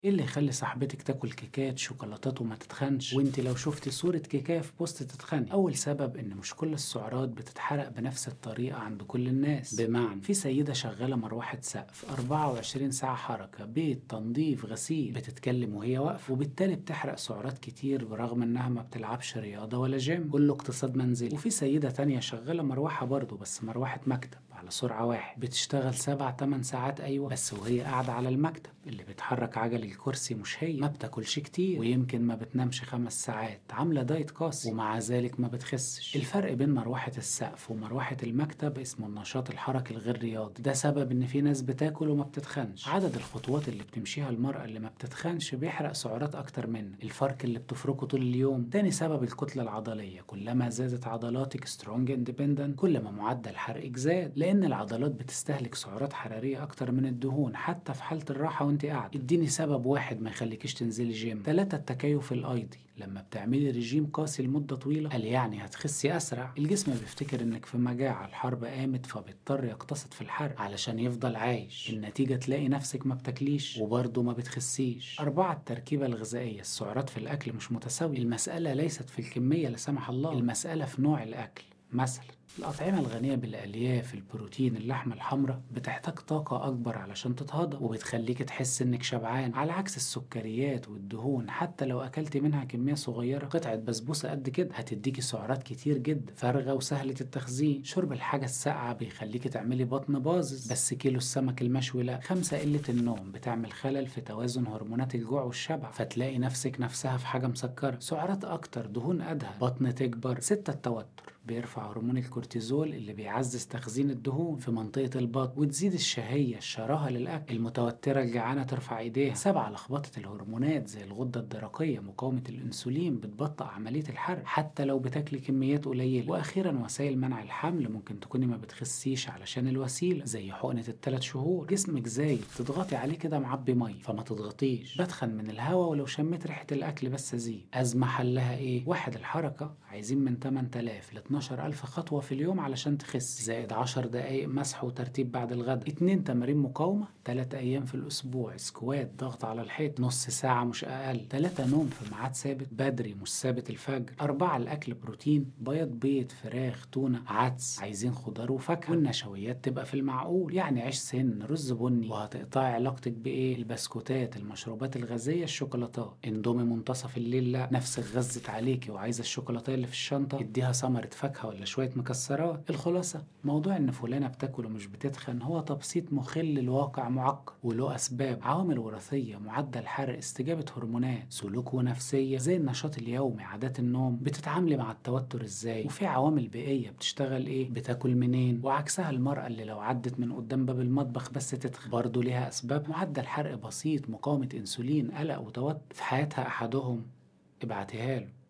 ايه اللي يخلي صاحبتك تاكل كيكات شوكولاتات وما تتخنش وانت لو شفتي صورة كيكاية في بوست تتخني اول سبب ان مش كل السعرات بتتحرق بنفس الطريقة عند كل الناس بمعنى في سيدة شغالة مروحة سقف 24 ساعة حركة بيت تنظيف غسيل بتتكلم وهي واقفة وبالتالي بتحرق سعرات كتير برغم انها ما بتلعبش رياضة ولا جيم كله اقتصاد منزلي وفي سيدة تانية شغالة مروحة برضه بس مروحة مكتب على سرعة واحد بتشتغل سبع تمن ساعات أيوة بس وهي قاعدة على المكتب اللي بتحرك عجل الكرسي مش هي ما بتاكلش كتير ويمكن ما بتنامش خمس ساعات عاملة دايت قاسي ومع ذلك ما بتخسش الفرق بين مروحة السقف ومروحة المكتب اسمه النشاط الحركي الغير رياضي ده سبب ان في ناس بتاكل وما بتتخنش عدد الخطوات اللي بتمشيها المرأة اللي ما بتتخنش بيحرق سعرات أكتر منك الفرق اللي بتفركه طول اليوم تاني سبب الكتلة العضلية كلما زادت عضلاتك سترونج اندبندنت كل ما معدل حرقك زاد لأن العضلات بتستهلك سعرات حرارية أكتر من الدهون حتى في حالة الراحة وانت قاعد اديني سبب واحد ما يخليكيش تنزلي جيم ثلاثة التكيف الأيضي لما بتعملي رجيم قاسي لمدة طويلة قال يعني هتخسي أسرع الجسم بيفتكر إنك في مجاعة الحرب قامت فبيضطر يقتصد في الحرق علشان يفضل عايش النتيجة تلاقي نفسك ما بتاكليش وبرضه ما بتخسيش أربعة التركيبة الغذائية السعرات في الأكل مش متساوية المسألة ليست في الكمية لا سمح الله المسألة في نوع الأكل مثلا الأطعمة الغنية بالألياف البروتين اللحمة الحمراء بتحتاج طاقة أكبر علشان تتهضم وبتخليك تحس إنك شبعان على عكس السكريات والدهون حتى لو أكلت منها كمية صغيرة قطعة بسبوسة قد كده هتديكي سعرات كتير جدا فارغة وسهلة التخزين شرب الحاجة الساقعة بيخليكي تعملي بطن باظظ بس كيلو السمك المشوي لا خمسة قلة النوم بتعمل خلل في توازن هرمونات الجوع والشبع فتلاقي نفسك نفسها في حاجة مسكرة سعرات أكتر دهون أدهى بطن تكبر ستة التوتر بيرفع هرمون الكورتيزول اللي بيعزز تخزين الدهون في منطقة البطن وتزيد الشهية الشراهة للأكل المتوترة الجعانة ترفع إيديها سبعة لخبطة الهرمونات زي الغدة الدرقية مقاومة الأنسولين بتبطئ عملية الحرق حتى لو بتاكلي كميات قليلة وأخيرا وسائل منع الحمل ممكن تكوني ما بتخسيش علشان الوسيلة زي حقنة الثلاث شهور جسمك زايد تضغطي عليه كده معبي مية فما تضغطيش بدخن من الهواء ولو شميت ريحة الأكل بس أزيد أزمة حلها إيه؟ واحد الحركة عايزين من 8000 ل 12000 خطوة في اليوم علشان تخس زائد 10 دقايق مسح وترتيب بعد الغداء اتنين تمارين مقاومة تلات أيام في الأسبوع سكوات ضغط على الحيط نص ساعة مش أقل تلاتة نوم في ميعاد ثابت بدري مش ثابت الفجر أربعة الأكل بروتين بيض بيض فراخ تونة عدس عايزين خضار وفاكهة والنشويات تبقى في المعقول يعني عيش سن رز بني وهتقطعي علاقتك بإيه البسكوتات المشروبات الغازية الشوكولاتات اندومي منتصف الليل لا نفسك غزت عليكي وعايزة الشوكولاتة اللي في الشنطة اديها ثمرة فاكهة ولا شوية مكسرات الخلاصة موضوع ان فلانة بتاكل ومش بتتخن هو تبسيط مخل للواقع معقد وله اسباب عوامل وراثية معدل حرق استجابة هرمونات سلوك ونفسية زي النشاط اليومي عادات النوم بتتعاملي مع التوتر ازاي وفي عوامل بيئية بتشتغل ايه بتاكل منين وعكسها المرأة اللي لو عدت من قدام باب المطبخ بس تتخن برضه ليها اسباب معدل حرق بسيط مقاومة انسولين قلق وتوتر في حياتها احدهم ابعتيها له